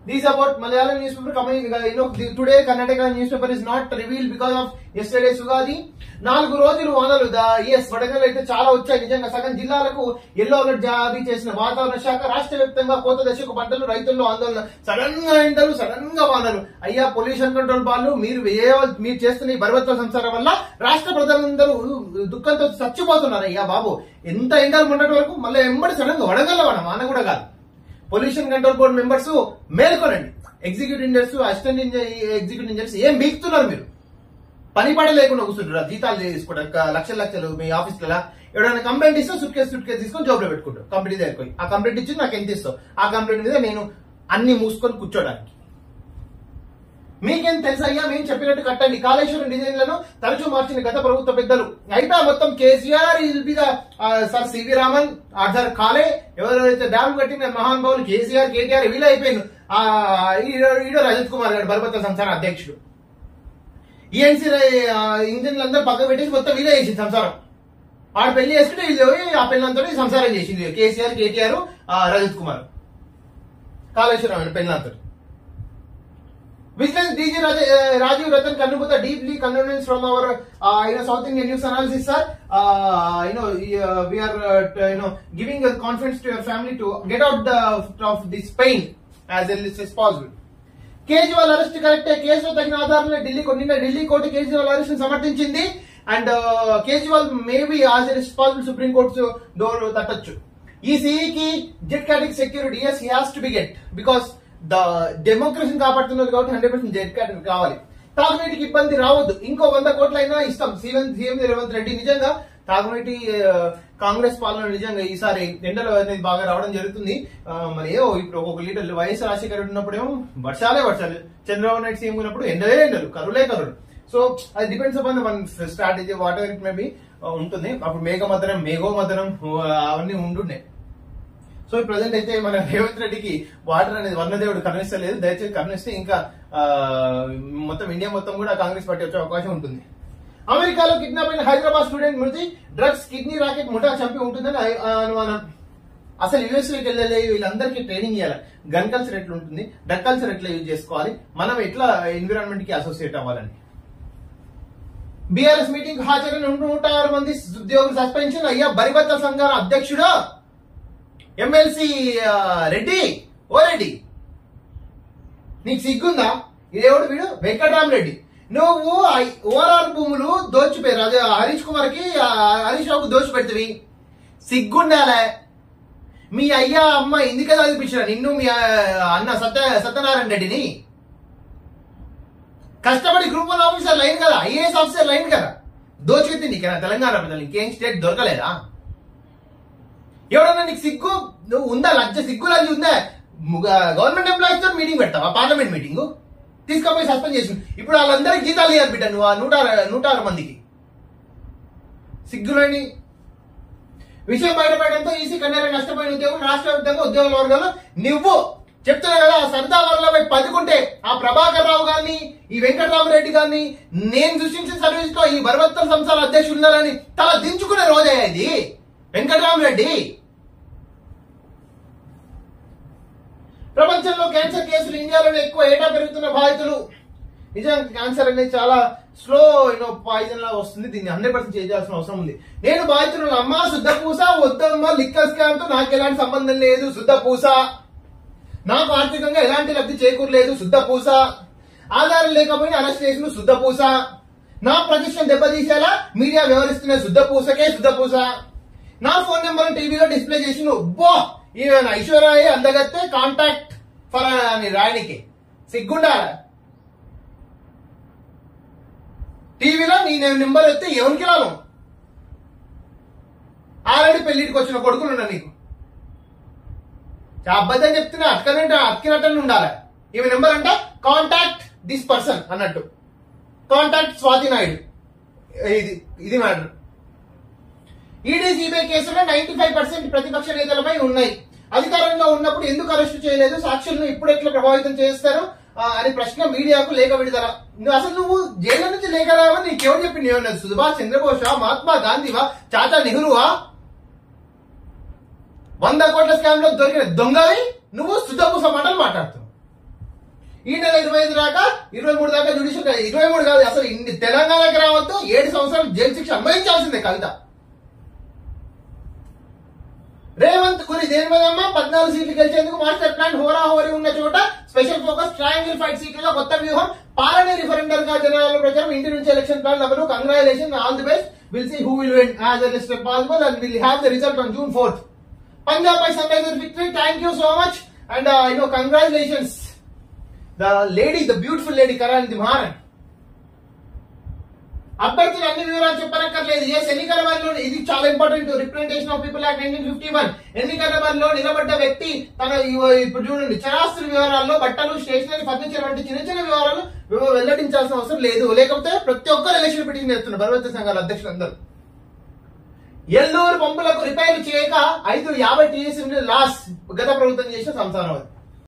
These about Malayalam newspaper coming, uh, you know, the, today Karnataka newspaper is not revealed because of yesterday's Sugadi. నాలుగు రోజులు వానలు yes వడగలు అయితే చాలా వచ్చాయి నిజంగా సగం జిల్లాలకు ఎల్లో అలర్ట్ జారీ చేసిన వాతావరణ శాఖ రాష్ట్ర వ్యాప్తంగా కోత దశకు పంటలు రైతుల్లో ఆందోళన సడన్ గా ఎండలు సడన్ గా వానలు అయ్యా పొల్యూషన్ కంట్రోల్ వాళ్ళు మీరు ఏ మీరు చేస్తున్న ఈ బలవత్వ సంసారం వల్ల రాష్ట్ర ప్రజలందరూ దుఃఖంతో చచ్చిపోతున్నారు అయ్యా బాబు ఎంత ఎండలు ఉండటం వరకు మళ్ళీ ఎంబడి సడన్ గా వడగల వాన వాన కూడా కాదు పొల్యూషన్ కంట్రోల్ బోర్డు మెంబర్స్ మేల్కొనండి executive engineers assistant executive engineers ఏం బీక్తున్నారు మీరు పని పడ లేకుండా కూర్చుంటారు జీతాలు తీసుకోవడం లక్షల లక్షలు మీ ఆఫీస్లలో ఎవరైనా కంప్లైంట్ ఇస్తే సుట్ కేసు సుట్ కేసు తీసుకొని జాబ్ లో పెట్టుకుంటారు కంపెనీ దగ్గరికి పోయి ఆ కంప్లైంట్ ఇచ్చి నాకు ఎంత ఇస్తావు ఆ కంప్లైంట్ మీద నేను అన్ని మూసుకొని కూర్చోడానికి మీకేం తెలుసు అయ్యా మేము చెప్పినట్టు కట్టండి కాళేశ్వరం డిజైన్లను తరచూ మార్చిన గత ప్రభుత్వ పెద్దలు అయినా మొత్తం KCR will be the sir CV Raman ఆధార్ కాలే ఎవరైతే డ్యామ్ కట్టిన మహానుభావులు కేసీఆర్ కేటీఆర్ వీళ్ళు అయిపోయింది ఆ, ఈడో ఈడో రజత్ కుమార్ గారు బలపత్ర సంస్థాన అధ్యక్షుడు ఈఎన్సీ ఇంజన్లు అందరూ పక్క పెట్టేసి మొత్తం వీళ్ళే చేసింది సంసారం ఆడ పెళ్లి చేసుకుంటే వీళ్ళు పోయి ఆ పెళ్ళంతో సంసారం చేసింది కేసీఆర్ కేటీఆర్ రజత్ కుమార్ కాళేశ్వరం పెళ్ళంతో Vigilance DG Raj, uh, Rajiv Ratan Kannubuta deeply condolence from our uh, you know South Indian news analysis sir. Uh, you know uh, we are uh, t- you know giving a confidence to your family to get out the, of this pain as early as possible. Kejriwal arrest కరెక్టే కేసులో తగిన ఆధారంలో ఢిల్లీ నిన్న Delhi court Kejriwal arrest సమర్థించింది and Kejriwal maybe as responsible supreme court door తట్టొచ్చు ఈ సిఈకి Z category security as he has to be get because the డెమోక్రసీని కాపాడుతున్నారు కాబట్టి హండ్రెడ్ పర్సెంట్ జెట్ కేటగిరీ కావాలి తాగునీటికి ఇబ్బంది రావద్దు ఇంకో వంద కోట్లైనా ఇస్తాం సీఎం సీఎం రేవంత్ రెడ్డి నిజంగా తాగునీటి ఆ, కాంగ్రెస్ పాలన నిజంగా ఈసారి ఎండలు అనేది బాగా రావడం జరుగుతుంది ఆ, మరి ఏవో ఇప్పుడు ఒక్కొక్క లీటర్ వైఎస్ రాజశేఖర రెడ్డి ఉన్నప్పుడేమో వర్షాలే వర్షాలు చంద్రబాబు నాయుడు సీఎం ఉన్నప్పుడు ఎండలే ఎండలు కరులే కరులు సో అది depends upon one strategy whatever it may be ఉంటుంది అప్పుడు మేఘమదనం మేఘోమదనం అవన్నీ ఉండుండే సో ఈ ప్రజెంట్ అయితే మన రేవంత్ రెడ్డికి వాటర్ అనేది వర్ణదేవుడు కరుణిస్తలేదు దయచేసి కరుణిస్తే ఇంకా ఆ, మొత్తం ఇండియా మొత్తం కూడా కాంగ్రెస్ పార్టీ వచ్చే అవకాశం ఉంటుంది అమెరికాలో కిడ్నాప్ అయిన హైదరాబాద్ స్టూడెంట్ మృతి డ్రగ్స్ కిడ్నీ రాకెట్ ముఠా చంపి ఉంటుందని అయి- ఆ అనుమానం అసలు యుఎస్లోకి వెళ్ళలే వీళ్ళందరికీ ట్రైనింగ్ ఇవ్వాలి గన్ కల్చర్ ఎట్లా ఉంటుంది డ్రగ్ కల్చర్ ఎట్లా యూజ్ చేసుకోవాలి మనం ఎట్లా ఎన్విరాన్మెంట్ కి అసోసియేట్ అవ్వాలని బీఆర్ఎస్ మీటింగ్ హాజరైన నూట ఆరు మంది ఉద్యోగులు సస్పెన్షన్ అయ్యా బరిబత్త సంఘాల అధ్యక్షుడు ఎమ్మెల్సీ రెడ్డి ఓ రెడ్డి నీకు సిగ్గుందా ఇదేవుడు వీడు వెంకటరామరెడ్డి నువ్వు ఓఆర్ఆర్ భూములు దోచిపోయారు అదే హరీష్ కుమార్ కి ఆ, హరీష్ రావుకు దోచి పెడతవి సిగ్గుండాలే మీ అయ్యా అమ్మ ఎందుకు చదివించిన నిన్ను మీ ఆ, అన్న సత్య సత్యనారాయణ రెడ్డిని కష్టపడి గ్రూప్ వన్ ఆఫీసర్ లైన్ కదా ఐఏఎస్ ఆఫీసర్ లైన్ కదా దోచుకుంది నీకు తెలంగాణ ప్రజలు ఇంకేం స్టేట్ దొరకలేదా ఎవడన్నా నీకు సిగ్గు నువ్వు ఉందా లజ్జ సిగ్గు లజ్జ ఉందా గవర్నమెంట్ ఎంప్లాయీస్ తో మీటింగ్ పెడతావా పార్లమెంట్ మీటింగ్ తీసుకపోయి సస్పెండ్ చేసి ఇప్పుడు వాళ్ళందరికీ జీతాలు ఇవ్వాలి బిడ్డ నువ్వు ఆ నూట ఆరు- నూట ఆరు మందికి సిగ్గులేని విషయం బయటపడడంతో ఈసీ కన్నెర నష్టపోయిన ఉద్యోగులు రాష్ట్ర వ్యాప్తంగా ఉద్యోగుల వర్గాలు నువ్వు చెప్తున్నా కదా ఆ సర్దా వరలపై పదుకుంటే ఆ ప్రభాకర్ రావు గారిని ఈ వెంకటరామరెడ్డి గారిని నేను సృష్టించిన సర్వీస్ లో ఈ బలవత్తం సంస్థల అధ్యక్షులు ఉన్నారని తల దించుకునే రోజే ఇది వెంకటరామరెడ్డి ప్రపంచంలో క్యాన్సర్ కేసులు ఇండియాలోనే ఎక్కువ ఏటా పెరుగుతున్న బాధితులు నిజంగా క్యాన్సర్ అనేది చాలా స్లో యూనో పాయిజన్ లా వస్తుంది దీన్ని హండ్రెడ్ పర్సెంట్ చేయాల్సిన అవసరం ఉంది నేను బాధితులను అమ్మా శుద్ధ పూస వద్దమ్మా లిక్కర్ స్కామ్ తో నాకు ఎలాంటి సంబంధం లేదు శుద్ధ పూస నాకు ఆర్థికంగా ఎలాంటి లబ్ధి చేకూరలేదు శుద్ధ పూస ఆధారం లేకపోయినా అరెస్ట్ చేసిన శుద్ధ పూస నా ప్రతిష్టం దెబ్బతీసేలా మీడియా వ్యవహరిస్తున్న శుద్ధ పూసకే శుద్ధ పూస నా ఫోన్ నెంబర్ టీవీలో డిస్ప్లే చేసి బో ఈవెన్ ఐశ్వర్య అందగత్తే కాంటాక్ట్ ఫర్ అని రాయనికి సిగ్గుండా టీవీలో నీ నెంబర్ ఎత్తే ఎవరికి రాను ఆల్రెడీ పెళ్లిటికి వచ్చిన కొడుకులు ఉన్నా నీకు చా అబద్ధం చెప్తున్నా అక్కనంటే అక్కినట్టు ఉండాలి ఈమె నెంబర్ అంట కాంటాక్ట్ దిస్ పర్సన్ అన్నట్టు కాంటాక్ట్ స్వాతి నాయుడు ఇది ఇది మ్యాటర్ ఈడీ సిబిఐ కేసులో నైన్టీ ఫైవ్ పర్సెంట్ ప్రతిపక్ష నేతలపై ఉన్నాయి అధికారంలో ఉన్నప్పుడు ఎందుకు అరెస్టు చేయలేదు సాక్షులను ఇప్పుడు ఎట్లా ప్రభావితం చేస్తారు ఆ, అని ప్రశ్న మీడియాకు లేఖ విడుదల నువ్వు అసలు నువ్వు జైలు నుంచి లేఖ రావని నీకెవరు చెప్పింది ఏమన్నా సుభాష్ చంద్రబోసా మహాత్మా గాంధీవా చాచా నెహ్రూవా వంద కోట్ల స్కామ్ లో దొరికిన దొంగవి నువ్వు సుధపూస మాటలు మాట్లాడుతున్నావు ఈ నెల ఇరవై ఐదు దాకా ఇరవై మూడు దాకా జుడిషియల్ ఇరవై మూడు కాదు అసలు ఇన్ని తెలంగాణకి రావద్దు ఏడు సంవత్సరాలు జైలు శిక్ష అనుభవించాల్సిందే కవిత రేవంత్ గురి దేని మీద అమ్మా పద్నాలుగు సీట్లు గెలిచేందుకు మాస్టర్ ప్లాన్ హోరా హోరీ ఉన్న చోట స్పెషల్ ఫోకస్ ట్రయాంగిల్ ఫైట్ సీట్లలో కొత్త వ్యూహం పాలనే రిఫరెండర్ గా జనాల ప్రచారం ఇంటి నుంచి ఎలక్షన్ ప్లాన్ ఎవరు congratulation all the best will see who will win as earliest possible and will have the result on June fourth Punjab by Sunrisers victory thank you so much and you know congratulations the lady the beautiful lady కరానిధి మహారన్ అభ్యర్థులు అన్ని వివరాలు చెప్పనక్కర్లేదు ఎస్ ఎన్నికల బరిలో ఇది చాలా important representation of people act nineteen fifty one ఎన్నికల బరిలో నిలబడ్డ వ్యక్తి తన ఇవ- ఇప్పుడు చూడండి చరాస్తుల వివరాల్లో బట్టలు స్టేషనరీ ఫర్నిచర్ వంటి చిన్న చిన్న వివరాలు వివ- వెల్లడించాల్సిన అవసరం లేదు లేకపోతే ప్రతి ఒక్కరు ఎలక్షన్ పిటిషన్ చేస్తున్నారు బలవంత సంఘాల అధ్యక్షులందరూ ఎల్లూరు పంపులకు రిపేర్లు చేయక ఐదు యాభై టీఎస్ఎం లాస్ గత ప్రభుత్వం చేసిన సంసారం అది